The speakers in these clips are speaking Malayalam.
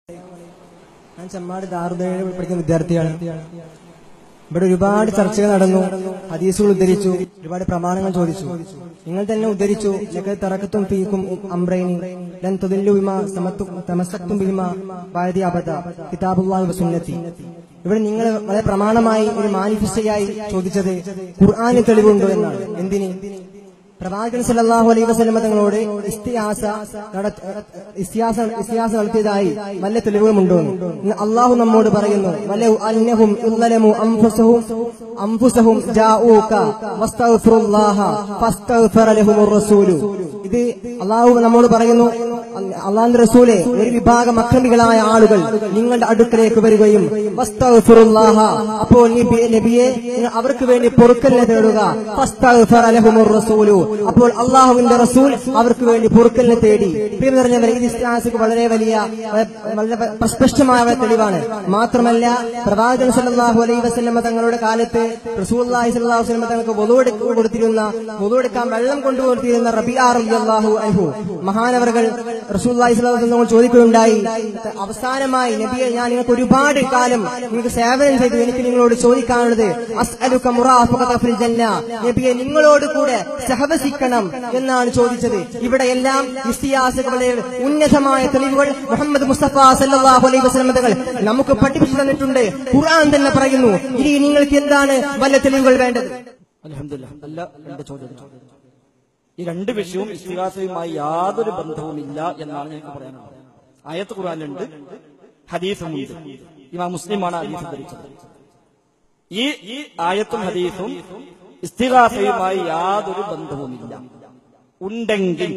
ഞാൻ ചെമ്മാട് ദാറുദേഴ് പഠിക്കുന്ന വിദ്യാർത്ഥിയാണ് ഇവിടെ ഒരുപാട് ചർച്ചകൾ നടന്നു ഹദീസുകൾ ഉദ്ധരിച്ചു ഒരുപാട് പ്രമാണങ്ങൾ ചോദിച്ചു നിങ്ങൾ തന്നെ ഉദ്ധരിച്ചു ലഖദ് തറക്കത്തും ഫീക്കും അംറൈനി ലൻ തുദില്ലു ബിമാ സമത്തു- തമസ്സക്തും ബിഹിമാ ബഅദി അബദ കിതാബുല്ലാഹി വസുന്നത്തി ഇവിടെ നിങ്ങൾ വളരെ പ്രമാണമായി ഒരു മാനിഫെസ്റ്റോയായി ചോദിച്ചത് ഖുർആാനിൽ തെളിവുണ്ടോ എന്നാണ് എന്തിന് പ്രവാചകൻ സല്ലല്ലാഹു അലൈഹി വസല്ലമ തങ്ങളോട് ഇസ്തിയാസ നട- ഇസ്തിയാസ ഇസ്തിയാസ നടത്തിയതായി വല്ല തെളിവുകളുണ്ടോ എന്ന് അള്ളാഹു നമ്മോട് പറയുന്നു വലൗ അന്നഹും ഇല്ലലമു അംഫുസഹും അംഫുസഹും ജാഊക വസ്തഗ്ഫിറുല്ലാഹ ഫസ്തഗ്ഫറ ലഹുമുർ റസൂലു ഇത് അള്ളാഹു നമ്മോട് പറയുന്നു അള്ളാഹുന്റെ റസൂലെ ഒരു വിഭാഗം അക്രമികളായ ആളുകൾ നിങ്ങളുടെ അടുക്കലേക്ക് വരികയും വസ്തഗ്ഫിറുല്ലാഹ അപ്പോൾ നബി- നബിയെ നിങ്ങൾ അവർക്ക് വേണ്ടി പൊറുക്കലിനെ തേടുക ഫസ്തഗ്ഫറ ലഹുമുർ റസൂലു അപ്പോൾ അള്ളാഹുവിന്റെ റസൂൽ അവർക്ക് വേണ്ടി പൊറുക്കലിനെ തേടി പ്രിയം നിറഞ്ഞവരെ ഇത് ഇസ്ലാസിക്ക് വളരെ വലിയ വളരെ പ്രസ്പഷ്ടമായ ഒരു തെളിവാണ് മാത്രമല്ല പ്രവാചകൻ സല്ലല്ലാഹു അലൈഹി വസല്ലമ തങ്ങളുടെ കാലത്ത് റസൂലുള്ളാഹി സ്വല്ലല്ലാഹു അലൈഹി വസല്ലമ തങ്ങൾക്ക് വധുവെടുക്ക കൊടുത്തിരുന്ന വധുവെടുക്കാൻ വെള്ളം കൊണ്ടുകൊടുത്തിരുന്ന റബിആ റളിയല്ലാഹു അൻഹു മഹാനവറുകൾ റസൂലുള്ളാഹി സ്വല്ലല്ലാഹു അലൈഹി വസല്ലം ചോദിക്കുകയുണ്ടായി അവസാനമായി നബിയെ ഞാൻ നിങ്ങൾക്ക് ഒരുപാട് കാലം നിങ്ങൾക്ക് സേവനം ചെയ്തു എനിക്ക് നിങ്ങളോട് ചോദിക്കാനുള്ളത് അസ്അലുക മുറാഫഖത ഫിൽ ജന്ന നബിയെ നിങ്ങളോട് കൂടെ സഹവസിക്കണം എന്നാണ് ചോദിച്ചത് ഇവിടെയെല്ലാം ഇസ്തിയാസുകളുടെ ഉന്നതമായ തെളിവുകൾ മുഹമ്മദ് മുസ്തഫ സല്ലല്ലാഹു അലൈഹി വസല്ലം തങ്ങൾ നമുക്ക് പഠിപ്പിച്ചു തന്നിട്ടുണ്ട് ഖുർആൻ തന്നെ പറയുന്നു ഇനി നിങ്ങൾക്ക് എന്താണ് വല്ല തെളിവുകൾ വേണ്ടത് അൽഹംദുലില്ലാ നല്ല രണ്ട് ചോദ്യം ഈ രണ്ട് വിഷയവും ഇസ്തിഹാസയുമായി യാതൊരു ബന്ധവുമില്ല എന്നാണ് ഞങ്ങൾക്ക് പറയാനുള്ളത് ആയത്ത് ഖുർആാനുണ്ട് ഹദീസുമുണ്ട് ഇമാം മുസ്ലിമാണ് ഹദീസ് ധരിച്ചത് ഈ ഈ ആയത്തും ഹദീസും ഇസ്തിഹാസയുമായി യാതൊരു ബന്ധവുമില്ല ഉണ്ടെങ്കിൽ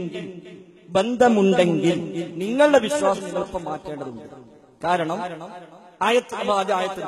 ബന്ധമുണ്ടെങ്കിൽ നിങ്ങളുടെ വിശ്വാസം നിങ്ങളിപ്പം മാറ്റേണ്ടതുണ്ട് കാരണം ആയത്ത് അപ്പൊ ആദ്യം ആയത്ത്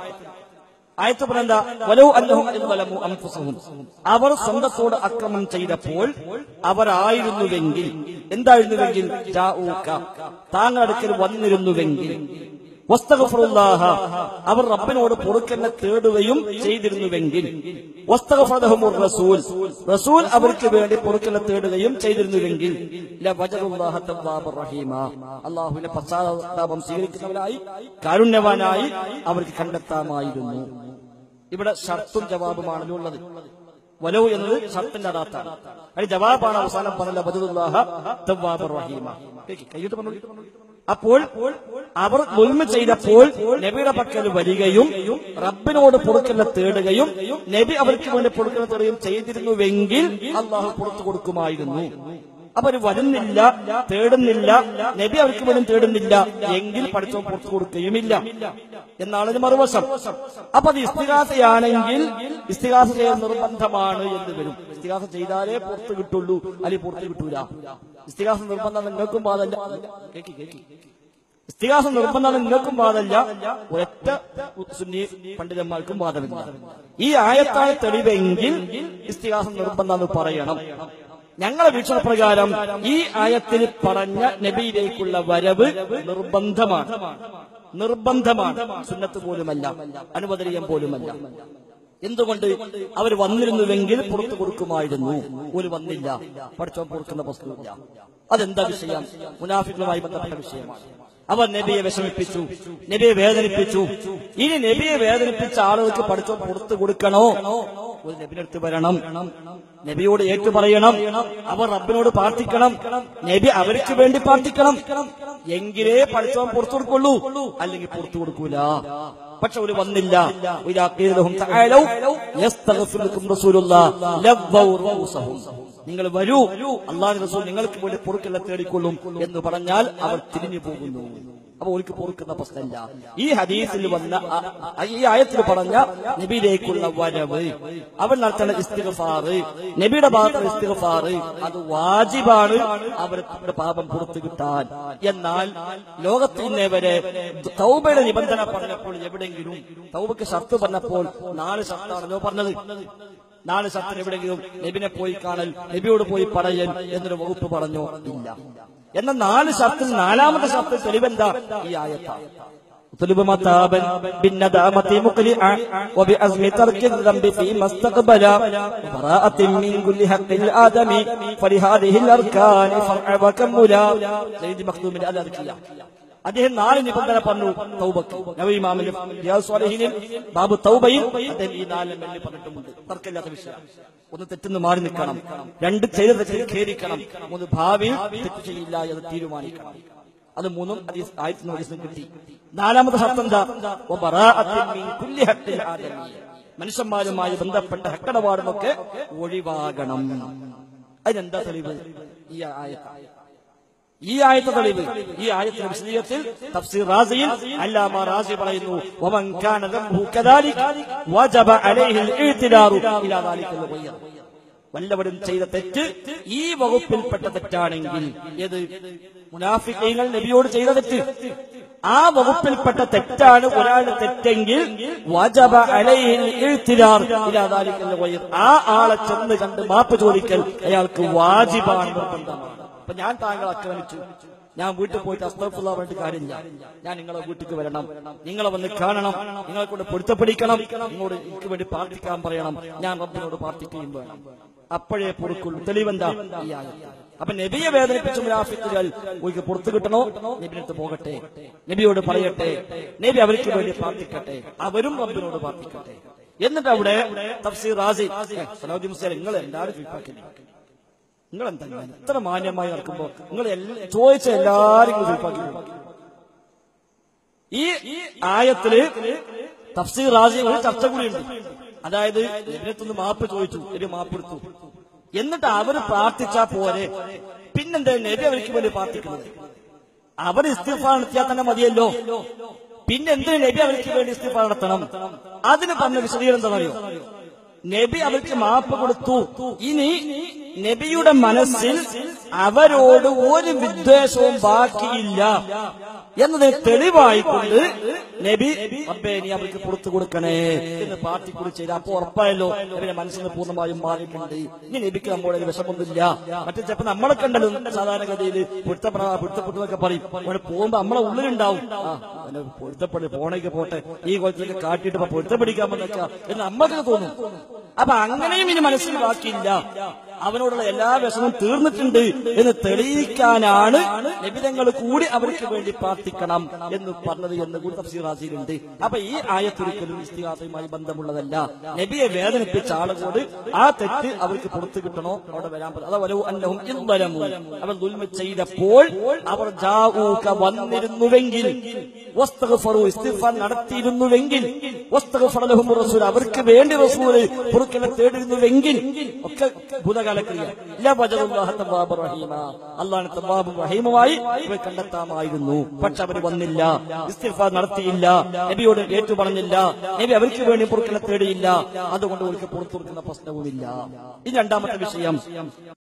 ആയത്ത് പറഞ്ഞ വലോ അല്ലഹും ഇദ്വലമു അൻഫുസഹും അവർ സ്വന്തത്തോട് അക്രമം ചെയ്തപ്പോൾ അവരായിരുന്നുവെങ്കിൽ എന്തായിരുന്നുവെങ്കിൽ ജാഊക താങ്കളടുക്കൽ വന്നിരുന്നുവെങ്കിൽ വസ്തഗഫറുല്ലാഹ അവർ റബ്ബിനോട് പൊറുക്കലിനെ തേടുകയും ചെയ്തിരുന്നുവെങ്കിൽ വസ്തഗഫറഹുമുർ റസൂൽ റസൂൽ അവർക്ക് വേണ്ടി പൊറുക്കലിനെ തേടുകയും ചെയ്തിരുന്നുവെങ്കിൽ ലവജറുല്ലാഹ തവ്വാബുർ റഹീമ അള്ളാഹുവിന്റെ പശ്ചാത്താപം സ്വീകരിക്കുന്നവരായി കാരുണ്യവാനായി അവർക്ക് കണ്ടെത്താമായിരുന്നു ഇവിടെ ഷർത്തും ജവാബുമാണല്ലോ ഉള്ളത് വലവ് എന്നത് ഷർത്തിന്റെ അതാത്താണ് അത് ജവാബാണ് അവസാനം പറഞ്ഞ ബദുല്ലാഹ തവ്വാബുർ റഹീമ കേക്ക്, കൈയിട്ട് പറഞ്ഞു അപ്പോൾ അവർ മുൽമ ചെയ്തപ്പോൾ നബിയുടെ പക്കൽ വരികയും റബ്ബിനോട് പൊറുക്കലിനെ തേടുകയും നബി അവർക്ക് വേണ്ടി പൊറുക്കലിനെ തേടുകയും ചെയ്തിരുന്നുവെങ്കിൽ അള്ളാഹു പുറത്തു കൊടുക്കുമായിരുന്നു അപ്പൊ അവർ വരുന്നില്ല തേടുന്നില്ല നബി അവർക്ക് വേണ്ടി തേടുന്നില്ല എങ്കിൽ പഠിച്ചവൻ പുറത്തു കൊടുക്കുകയുമില്ല എന്നാണ് ഇത് മറുവശം അപ്പൊ അത് ഇസ്തിഹാസയാണെങ്കിൽ ഇസ്തിഹാസ ചെയ്യാൻ നിർബന്ധമാണ് എന്ന് വരും ഇസ്തിഹാസ ചെയ്താലേ പുറത്ത് കിട്ടുള്ളൂ അല്ലെങ്കിൽ പുറത്ത് കിട്ടൂല ഇസ്തിഹാസ നിർബന്ധം നിങ്ങൾക്കും പാതല്ല കേക്കി കേക്കി ഇസ്തിഹാസ നിർബന്ധം നിങ്ങൾക്കും പാതല്ല ഒരൊറ്റ സുന്നി പണ്ഡിതന്മാർക്കും വാദമില്ല ഈ ആയത്താണ് തെളിവെങ്കിൽ ഇസ്തിഹാസം നിർബന്ധം പറയണം ഞങ്ങളെ വീക്ഷണപ്രകാരം ഈ ആയത്തിൽ പറഞ്ഞ നബിയിലേക്കുള്ള വരവ് നിർബന്ധമാണ് നിർബന്ധമാണ് സുന്നത്ത് പോലുമല്ല അനുവദനീയം പോലുമല്ല എന്തുകൊണ്ട് അവർ വന്നിരുന്നുവെങ്കിൽ പുറത്തു കൊടുക്കുമായിരുന്നു ഒരു വന്നില്ല പഠിച്ചോ കൊടുക്കുന്ന വസ്തുവില്ല അതെന്താ വിഷയം മുനാഫികളുമായി ബന്ധപ്പെട്ട വിഷയമാണ് അവർ നബിയെ വിഷമിപ്പിച്ചു നബിയെ വേദനിപ്പിച്ചു ഇനി നബിയെ വേദനിപ്പിച്ച ആളുകൾക്ക് പഠിച്ചോ പുറത്തു കൊടുക്കണോ ഒരു നബിനടുത്ത് വരണം നബിയോട് ഏറ്റു പറയണം അവർ റബ്ബിനോട് പ്രാർത്ഥിക്കണം നബി അവർക്ക് വേണ്ടി പ്രാർത്ഥിക്കണം എങ്കിലേ പഠിച്ചവൻ പുറത്തു കൊടുക്കുള്ളൂ അല്ലെങ്കിൽ പുറത്തു കൊടുക്കൂല പക്ഷെ ഒരു വന്നില്ല وإذا قيل لهم تعالوا يستغفر لكم رسول الله لووا رؤوسهم നിങ്ങൾ വരൂ അള്ളാഹു റസൂൽ നിങ്ങൾക്ക് വേണ്ടി പൊറുക്കല്ല തേടിക്കൊള്ളും എന്ന് പറഞ്ഞാൽ അവർ തിരിഞ്ഞു പോകുന്നു അപ്പൊ അവർക്ക് പൊറുക്കുന്ന പ്രശ്നമില്ല ഈ ഹദീസിൽ വന്ന ആ- ആ- ഈ ആയത്തിൽ പറഞ്ഞ നബിയിലേക്കുള്ള വരവ് അവൻ നടത്തുന്ന ഇസ്തിഗഫാറ് നബിയുടെ ഭാഗത്തുള്ള ഇസ്തിഗഫാറ് അത് വാജിബാണ് അവരുടെ പാപം പുറത്തു കിട്ടാൻ എന്നാൽ ലോകത്ത് ഇന്നേ വരെ തൗബയുടെ നിബന്ധന പറഞ്ഞപ്പോൾ എവിടെയെങ്കിലും തൗബക്ക് ഷർത്ത് പറഞ്ഞപ്പോൾ നാല് ഷർത്താണല്ലോ പറഞ്ഞത് നാല് ഷർത്തിന് എവിടെയെങ്കിലും നബിനെ പോയി കാണൽ നബിയോട് പോയി പറയൽ എന്നൊരു വകുപ്പ് പറഞ്ഞോ ഇല്ല എന്നാൽ നാല് ഷർത്തിൽ നാലാമത്തെ ഷർത്തിൽ തെളിവെന്താ ഈ ആയത്താണ് طلب متابا بالندامة مقلعا وبأزم ترك الذنب فيما استقبل وبراءة من كل حق الآدم فلهذه الأركان فرع وكملا سيد مخدوم الأذكية അദ്ദേഹം നാല് നിബന്ധന പറഞ്ഞു തൗബക്ക് നബി ഇമാമിന്റെ റിയാദ് സ്വാലിഹീനിൽ ബാബു തൗബയിൽ അദ്ദേഹം ഈ നാല് എണ്ണി പറഞ്ഞിട്ടുമുണ്ട് തർക്കമില്ലാത്ത വിഷയം ഒന്ന് തെറ്റുന്ന് മാറി നിൽക്കണം രണ്ട് ചെയ്ത തെറ്റിൽ ഖേദിക്കണം മൂന്ന് ഭാവിയിൽ തെറ്റ് ചെയ്യില്ല എന്ന് തീരുമാനിക്കണം അത് മൂന്നും ഹദീസ് ആയിരത്തി ഹദീസിന് കിട്ടി നാലാമത്തെ ശബ്ദം എന്താ വബറാഅത്തിൻ മിൻ കുല്ലി ഹഖ്ഖിൽ ആദമി. മനുഷ്യന്മാരുമായി ബന്ധപ്പെട്ട ഹക്കടപാടുമൊക്കെ ഒഴിവാകണം അതിനെന്താ തെളിവ് ഈ ആയത്ത് ഈ ആയത്ത് തെളിവ് ഈ ആയത്തിന്റെ വിശദീകരണത്തിൽ തഫ്സീർ റാസിയിൽ അല്ലാമ റാസി പറയുന്നു വമൻ കാന ദംബുഹു കദാലിക വജബ അലൈഹിൽ ഇഅ്തിദാറു ഇലാ ദാലിക al-ghayr വല്ലവരും ചെയ്ത തെറ്റ് ഈ വകുപ്പിൽപ്പെട്ട തെറ്റാണെങ്കിൽ ഏത് മുനാഫിക്കൈകൾ നബിയോട് ചെയ്ത തെറ്റ് ആ വകുപ്പിൽപ്പെട്ട തെറ്റാണ് ഒരാളുടെ തെറ്റെങ്കിൽ വജബ അലൈഹിൽ ഇഅ്തിദാർ ഇലാ ദാലിക al-ghayr ആ ആളെ ചെന്ന് കണ്ട് മാപ്പ് ചോദിക്കൽ അയാൾക്ക് വാജിബാണ് നിർബന്ധമാണ് അപ്പൊ ഞാൻ താങ്കളെ ആക്രമിച്ചു ഞാൻ വീട്ടിൽ പോയിട്ട് അസ്തഫുള്ള പറഞ്ഞിട്ട് കാര്യമില്ല ഞാൻ നിങ്ങളെ വീട്ടിലേക്ക് വരണം നിങ്ങളെ വന്ന് കാണണം നിങ്ങളെ കൊണ്ട് പൊരുത്തപ്പെടിക്കണം നിങ്ങളോട് എനിക്ക് വേണ്ടി പ്രാർത്ഥിക്കാൻ പറയണം ഞാൻ റബ്ബിനോട് പ്രാർത്ഥിക്കുകയും വേണം അപ്പോഴേ പൊറുക്കുള്ളൂ തെളിവെന്താ ഈ ആയത്ത് അപ്പൊ നബിയെ വേദനിപ്പിച്ച മുനാഫിക്കുകൾ ഒരിക്കൽ പുറത്തു കിട്ടണോ നബിനടുത്ത് പോകട്ടെ നബിയോട് പറയട്ടെ നബി അവർക്ക് വേണ്ടി പ്രാർത്ഥിക്കട്ടെ അവരും റബ്ബിനോട് പ്രാർത്ഥിക്കട്ടെ എന്നിട്ട് അവിടെ തഫ്സീർ റാസി സലാഹുദ്ദീൻ മുസ്ലിം നിങ്ങൾ എല്ലാവരും ചുരുപ്പാക്കില്ല നിങ്ങൾ എന്താ ഇങ്ങനെ ഇത്ര മാന്യമായി നടക്കുമ്പോ നിങ്ങൾ എല്ലാ- ചോദിച്ച എല്ലാരും നിങ്ങൾ ചുരുപ്പാക്കി ഈ ആയത്തില് തഫ്സീർ റാസി ഒരു ചർച്ച കൂടിയുണ്ട് അതായത് ഇതിനകത്തൊന്ന് മാപ്പ് ചോദിച്ചു ഒരു മാപ്പ് എടുത്തു എന്നിട്ട് അവര് പ്രാർത്ഥിച്ചാ പോരെ പിന്നെന്താ നബി അവർക്ക് വേണ്ടി പ്രാർത്ഥിക്കുന്നത് അവർ ഇസ്തിഫാർ നടത്തിയാൽ തന്നെ മതിയല്ലോ പിന്നെ എന്തിനു നബി അവർക്ക് വേണ്ടി ഇസ്തിഫാർ നടത്തണം അതിന് പറഞ്ഞ വിശദീകരണം എന്താണെന്നറിയോ നബി അവർക്ക് മാപ്പ് കൊടുത്തു ഇനി നബിയുടെ മനസ്സിൽ അവരോട് ഒരു വിദ്വേഷവും ബാക്കിയില്ല എന്നതിന് തെളിവായിക്കൊണ്ട് നബി റബ്ബേ നീ അവർക്ക് പുറത്തു കൊടുക്കണേ എന്ന് പാർട്ടിക്കൂടി ചെയ്ത് അപ്പൊ ഉറപ്പായല്ലോ നബിയുടെ മനസ്സിൽ നിന്ന് പൂർണ്ണമായും മാറിയിട്ടുണ്ട് ഇനി നബിക്ക് നമ്മുടെ ഒരു വിഷമൊന്നുമില്ല മറ്റു ചിലപ്പോ നമ്മളെ കണ്ടല്ലോ സാധാരണഗതിയിൽ പൊരുത്തപ്പെടാ പൊരുത്തപ്പെട്ടതൊക്കെ പറയും അവിടെ പോകുമ്പോ നമ്മളെ ഉള്ളിലുണ്ടാവും ആ അവന് പൊരുത്തപ്പെട്ട് പോണേക്ക് പോട്ടെ ഈ കൊല്ലത്തിലേക്ക് കാട്ടിയിട്ട് ഇപ്പൊ പൊരുത്തപ്പെടിക്കാൻ വന്നേക്ക എന്ന് നമ്മൾക്ക് തോന്നും അപ്പൊ അങ്ങനെയും ഇനി മനസ്സിൽ ബാക്കിയില്ല അവനോടുള്ള എല്ലാ വിഷമവും തീർന്നിട്ടുണ്ട് എന്ന് തെളിയിക്കാനാണ് നിബിധങ്ങൾ കൂടി അവർക്ക് വേണ്ടി പ്രാർത്ഥിക്കണം എന്ന് പറഞ്ഞത് എന്ന് കൂടി തഫ്സീറാസിയിലുണ്ട് അപ്പൊ ഈ ആയത്തൊരിക്കലും ഇസ്തിഹാസയുമായി ബന്ധമുള്ളതല്ല നബിയെ വേദനിപ്പിച്ച ആളുകളോട് ആ തെറ്റ് അവർക്ക് പുറത്തു കിട്ടണോ അവിടെ വരാൻ പറ്റും അതോ അന്നഹും ഇന്ദ്വലമു അവർ ദുൽമ ചെയ്തപ്പോൾ അവർ ജാഊക വന്നിരുന്നുവെങ്കിൽ വസ്തഗ്ഫറു ഇസ്തിഗ്ഫാർ നടത്തിയിരുന്നുവെങ്കിൽ വസ്തഗ്ഫറ ലഹും റസൂൽ അവർക്ക് വേണ്ടി റസൂൽ പൊറുക്കലെ തേടിയിരുന്നുവെങ്കിൽ ഒക്കെ ഭൂതകാലക്രിയ ലാ വജദുല്ലാഹ തവ്വാബർ റഹീമ അല്ലാഹു തവ്വാബും റഹീമുമായി ഇവർ കണ്ടെത്താമായിരുന്നു പക്ഷെ അവർ വന്നില്ല ഇസ്തിഗ്ഫാർ നടത്തിയില്ല നബിയോട് ഏറ്റു പറഞ്ഞില്ല നബി അവർക്ക് വേണ്ടി പൊറുക്കലെ തേടിയില്ല അതുകൊണ്ട് അവർക്ക് പുറത്തു കൊടുക്കുന്ന പ്രശ്നവുമില്ല ഈ രണ്ടാമത്തെ വിഷയം